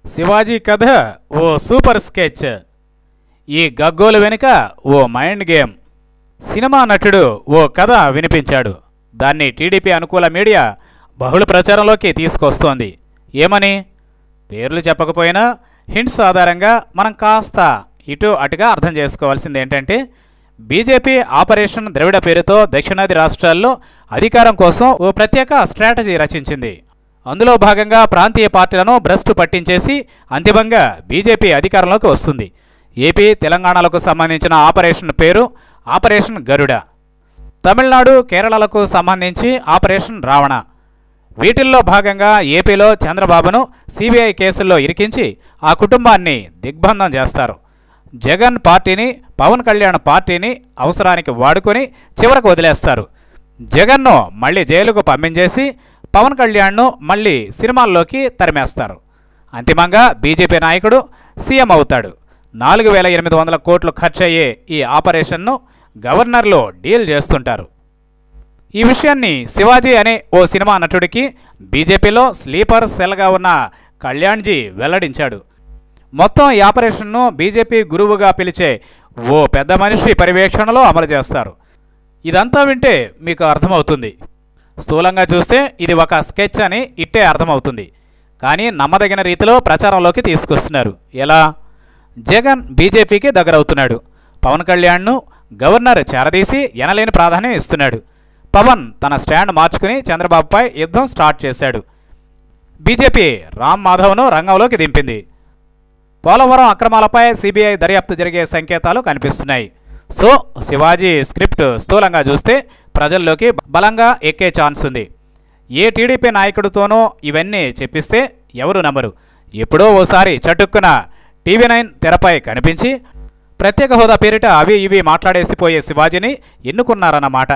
శివాజీ కథ ఓ super sketch ఈ గగ్గోలు వెనుక ఓ మైండ్ గేమ్ సినిమా నటుడు ఓ కథ వినిపించాడు దాన్ని టీడీపీ అనుకూల మీడియా బహుళ ప్రచారంలోకి తీసుకొస్తోంది ఏమని పేర్లు చెప్పకపోయినా హింట్స్ ఆధారంగా మనం కాస్త ఇటు అటుగా అర్థం చేసుకోవాల్సింది ఏంటంటే బీజేపీ ఆపరేషన్ ద్రవిడ పేరుతో దక్షిణాది రాష్ట్రాల్లో అధికారం కోసం ఓ ప్రత్యేక స్ట్రాటజీ రచించింది అందులో భాగంగా ప్రాంతీయ పార్టీలను భ్రష్టు పట్టించేసి అంతిమంగా బీజేపీ అధికారంలోకి వస్తుంది ఏపీ తెలంగాణలకు సంబంధించిన ఆపరేషన్ పేరు ఆపరేషన్ గరుడ తమిళనాడు కేరళలకు సంబంధించి ఆపరేషన్ రావణ వీటిల్లో భాగంగా ఏపీలో చంద్రబాబును సిబిఐ కేసుల్లో ఇరికించి ఆ కుటుంబాన్ని దిగ్బంధం చేస్తారు జగన్ పార్టీని పవన్ కళ్యాణ్ పార్టీని అవసరానికి వాడుకొని చివరకు వదిలేస్తారు జగన్ను మళ్ళీ జైలుకు పంపించేసి పవన్ కళ్యాణ్ను మళ్ళీ సినిమాల్లోకి తరిమేస్తారు అంతిమంగా బీజేపీ నాయకుడు సీఎం అవుతాడు నాలుగు వేల ఎనిమిది వందల కోట్లు ఖర్చయ్యే ఈ ఆపరేషన్ను గవర్నర్లు డీల్ చేస్తుంటారు ఈ విషయాన్ని శివాజీ అనే ఓ సినిమా నటుడికి బీజేపీలో స్లీపర్ సెల్గా ఉన్న కళ్యాణ్జీ వెల్లడించాడు మొత్తం ఈ ఆపరేషన్ను బీజేపీ గురువుగా పిలిచే ఓ పెద్ద మనిషి పర్యవేక్షణలో అమలు చేస్తారు ఇదంతా వింటే మీకు అర్థమవుతుంది స్థూలంగా చూస్తే ఇది ఒక స్కెచ్ అని ఇట్టే అర్థమవుతుంది కానీ నమ్మదగిన రీతిలో ప్రచారంలోకి తీసుకొస్తున్నారు ఎలా జగన్ బీజేపీకి దగ్గరవుతున్నాడు పవన్ కళ్యాణ్ను గవర్నర్ చేరదీసి ఎనలేని ప్రాధాన్యం ఇస్తున్నాడు పవన్ తన స్టాండ్ మార్చుకుని చంద్రబాబుపై యుద్ధం స్టార్ట్ చేశాడు బీజేపీ రామ్ మాధవ్ను రంగంలోకి దింపింది పోలవరం అక్రమాలపై సిబిఐ దర్యాప్తు జరిగే సంకేతాలు కనిపిస్తున్నాయి సో శివాజీ స్క్రిప్ట్ స్థూలంగా చూస్తే ప్రజల్లోకి బలంగా ఎక్కే ఛాన్స్ ఉంది ఏ టీడీపీ నాయకుడితోనో ఇవన్నీ చెప్పిస్తే ఎవరు నమ్మరు ఎప్పుడో ఓసారి చటుక్కున టీవీ నైన్ తెరపై కనిపించి ప్రత్యేక హోదా పేరిట అవి ఇవి మాట్లాడేసిపోయే శివాజీని ఎన్నుకున్నారన్నమాట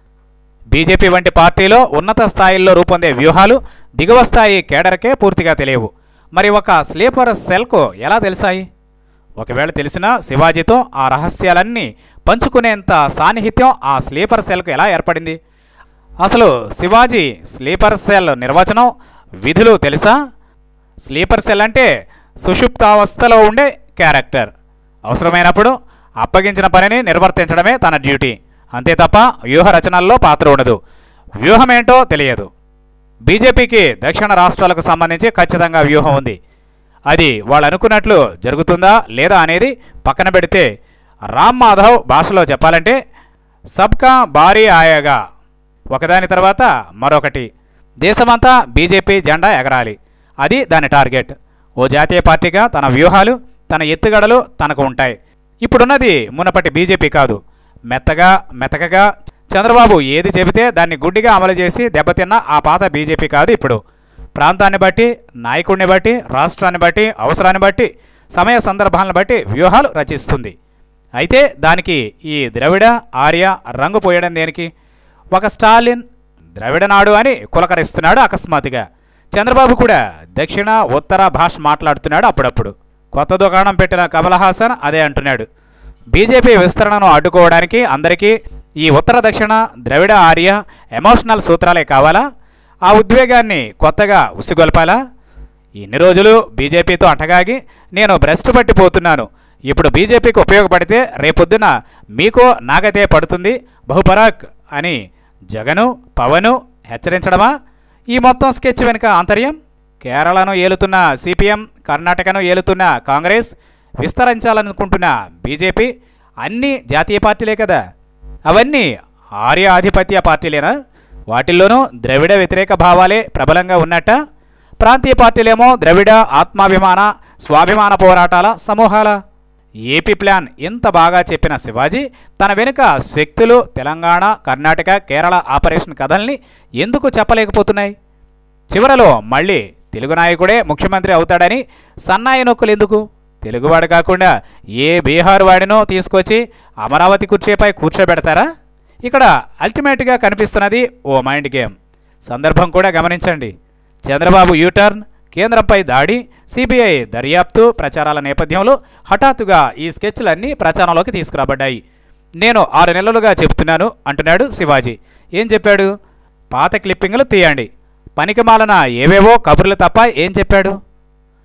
బీజేపీ వంటి పార్టీలో ఉన్నత స్థాయిల్లో రూపొందే వ్యూహాలు దిగువ స్థాయి కేడర్కే పూర్తిగా తెలియవు మరి ఒక స్లీపర్ సెల్కు ఎలా తెలిసాయి ఒకవేళ తెలిసినా శివాజీతో ఆ రహస్యాలన్నీ పంచుకునేంత సాన్నిహిత్యం ఆ స్లీపర్ సెల్కు ఎలా ఏర్పడింది అసలు శివాజీ స్లీపర్ సెల్ నిర్వచనం విధులు తెలుసా స్లీపర్ సెల్ అంటే సుషుప్తావస్థలో ఉండే క్యారెక్టర్ అవసరమైనప్పుడు అప్పగించిన పనిని నిర్వర్తించడమే తన డ్యూటీ అంతే తప్ప వ్యూహ రచనల్లో పాత్ర ఉండదు వ్యూహమేంటో తెలియదు బీజేపీకి దక్షిణ రాష్ట్రాలకు సంబంధించి ఖచ్చితంగా వ్యూహం ఉంది అది వాళ్ళు అనుకున్నట్లు జరుగుతుందా లేదా అనేది పక్కన పెడితే రామ్ మాధవ్ భాషలో చెప్పాలంటే సబ్కా భారీ ఆయాగా ఒకదాని తర్వాత మరొకటి దేశమంతా బీజేపీ జెండా ఎగరాలి అది దాని టార్గెట్ ఓ జాతీయ పార్టీగా తన వ్యూహాలు తన ఎత్తుగడలు తనకు ఉంటాయి ఇప్పుడున్నది మునపటి బీజేపీ కాదు మెత్తగా మెతకగా చంద్రబాబు ఏది చెబితే దాన్ని గుడ్డిగా అమలు చేసి దెబ్బతిన్న ఆ పాత బీజేపీ కాదు ఇప్పుడు ప్రాంతాన్ని బట్టి నాయకుడిని బట్టి రాష్ట్రాన్ని బట్టి అవసరాన్ని బట్టి సమయ సందర్భాలను బట్టి వ్యూహాలు రచిస్తుంది అయితే దానికి ఈ ద్రవిడ ఆర్య రంగు పోయడం దేనికి ఒక స్టాలిన్ ద్రవిడ నాడు అని కులకరిస్తున్నాడు అకస్మాత్తుగా చంద్రబాబు కూడా దక్షిణ ఉత్తర భాష మాట్లాడుతున్నాడు అప్పుడప్పుడు కొత్త దుకాణం పెట్టిన కమల్ హాసన్ అదే అంటున్నాడు బీజేపీ విస్తరణను అడ్డుకోవడానికి అందరికీ ఈ ఉత్తర దక్షిణ ద్రవిడ ఆర్య ఎమోషనల్ సూత్రాలే కావాలా ఆ ఉద్వేగాన్ని కొత్తగా ఉసిగొల్పాలా ఇన్ని రోజులు బీజేపీతో అంటగాగి నేను భ్రష్టు పట్టిపోతున్నాను ఇప్పుడు బీజేపీకి ఉపయోగపడితే రేపొద్దున మీకో నాగతే పడుతుంది బహుపరాక్ అని జగను పవను హెచ్చరించడమా ఈ మొత్తం స్కెచ్ వెనుక ఆంతర్యం కేరళను ఏలుతున్న సిపిఎం కర్ణాటకను ఏలుతున్న కాంగ్రెస్ విస్తరించాలనుకుంటున్న బీజేపీ అన్ని జాతీయ పార్టీలే కదా అవన్నీ ఆర్య ఆధిపత్య పార్టీలేనా వాటిల్లోనూ ద్రవిడ వ్యతిరేక భావాలే ప్రబలంగా ఉన్నట్ట ప్రాంతీయ పార్టీలేమో ద్రవిడ ఆత్మాభిమాన స్వాభిమాన పోరాటాల సమూహాల ఏపీ ప్లాన్ ఇంత బాగా చెప్పిన శివాజీ తన వెనుక శక్తులు తెలంగాణ కర్ణాటక కేరళ ఆపరేషన్ కథల్ని ఎందుకు చెప్పలేకపోతున్నాయి చివరలో మళ్ళీ తెలుగు నాయకుడే ముఖ్యమంత్రి అవుతాడని సన్నాయి నొక్కులు ఎందుకు తెలుగువాడు కాకుండా ఏ బీహార్ వాడినో తీసుకొచ్చి అమరావతి కుర్చీపై కూర్చోబెడతారా ఇక్కడ అల్టిమేట్గా కనిపిస్తున్నది ఓ మైండ్ గేమ్ సందర్భం కూడా గమనించండి చంద్రబాబు యూటర్న్ కేంద్రంపై దాడి సిబిఐ దర్యాప్తు ప్రచారాల నేపథ్యంలో హఠాత్తుగా ఈ స్కెచ్లన్నీ ప్రచారంలోకి తీసుకురాబడ్డాయి నేను ఆరు నెలలుగా చెప్తున్నాను అంటున్నాడు శివాజీ ఏం చెప్పాడు పాత క్లిప్పింగ్లు తీయండి పనికిమాలన ఏవేవో కబుర్లు తప్ప ఏం చెప్పాడు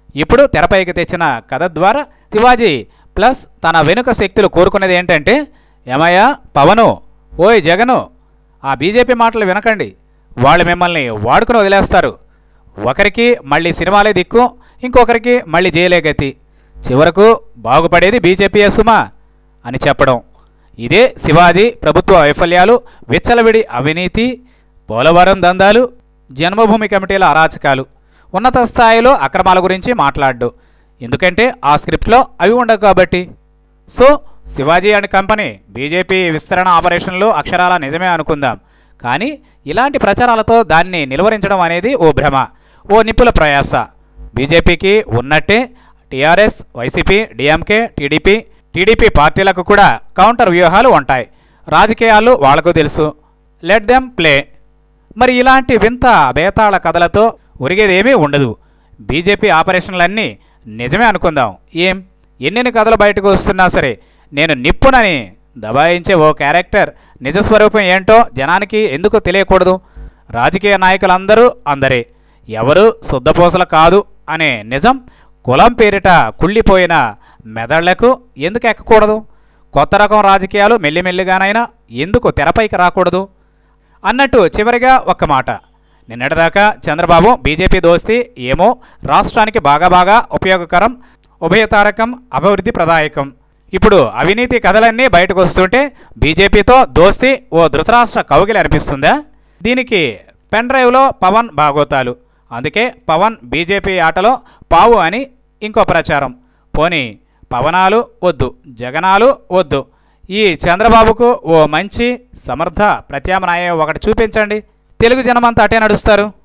ఇప్పుడు తెరపైకి తెచ్చిన కథ ద్వారా శివాజీ ప్లస్ తన వెనుక శక్తులు కోరుకునేది ఏంటంటే ఏమయ్యా పవను ఓయ్ జగను ఆ బీజేపీ మాటలు వినకండి వాళ్ళు మిమ్మల్ని వాడుకుని వదిలేస్తారు ఒకరికి మళ్ళీ సినిమాలే దిక్కు ఇంకొకరికి మళ్ళీ జైలే గతి చివరకు బాగుపడేది బీజేపీయే సుమా అని చెప్పడం ఇదే శివాజీ ప్రభుత్వ వైఫల్యాలు విచ్చలవిడి అవినీతి పోలవరం దందాలు జన్మభూమి కమిటీల అరాచకాలు ఉన్నత స్థాయిలో అక్రమాల గురించి మాట్లాడు ఎందుకంటే ఆ స్క్రిప్ట్లో అవి ఉండవు కాబట్టి so Shivaji and company BJP విస్తరణ ఆపరేషన్లు అక్షరాల నిజమే అనుకుందాం కానీ ఇలాంటి ప్రచారాలతో దాన్ని నిలువరించడం అనేది ఓ భ్రమ ఓ నిపుల ప్రయాస బీజేపీకి ఉన్నట్టే TRS YCP DMK TDP TDP పార్టీలకు కూడా కౌంటర్ వ్యూహాలు ఉంటాయి రాజకీయాలు వాళ్లకు తెలుసు లెట్ దెమ్ ప్లే మరి ఇలాంటి వింత బేతాళ కథలతో ఒరిగేదేమీ ఉండదు బీజేపీ ఆపరేషన్లన్నీ నిజమే అనుకుందాం ఏం ఎన్నెన్ని కథలు బయటకు వస్తున్నా సరే నేను నిప్పునని దబాయించే ఓ క్యారెక్టర్ నిజస్వరూపం ఏంటో జనానికి ఎందుకు తెలియకూడదు రాజకీయ నాయకులందరూ అందరే ఎవరు శుద్ధపూసలు కాదు అనే నిజం కులం పేరిట కుళ్ళిపోయిన మెదళ్లకు ఎందుకు ఎక్కకూడదు కొత్త రకం రాజకీయాలు మెల్లిమెల్లిగానైనా ఎందుకు తెరపైకి రాకూడదు అన్నట్టు చివరిగా ఒక్క మాట నిన్నటిదాకా చంద్రబాబు బీజేపీ దోస్తి ఏమో రాష్ట్రానికి బాగా బాగా ఉపయోగకరం ఉభయతారకం అభివృద్ధి ప్రదాయకం ఇప్పుడు అవినీతి కథలన్నీ బయటకు వస్తుంటే బీజేపీతో దోస్తి ఓ ధృతరాష్ట్ర కౌగిలి అనిపిస్తుందా దీనికి పెన్ డ్రైవ్లో పవన్ బాగోతాలు అందుకే పవన్ బీజేపీ ఆటలో పావు అని ఇంకో ప్రచారం పోనీ పవనాలు వద్దు జగనాలు వద్దు ఈ చంద్రబాబుకు ఓ మంచి సమర్థ ప్రత్యామ్నాయం ఒకటి చూపించండి తెలుగు జనమంతా అటే నడుస్తారు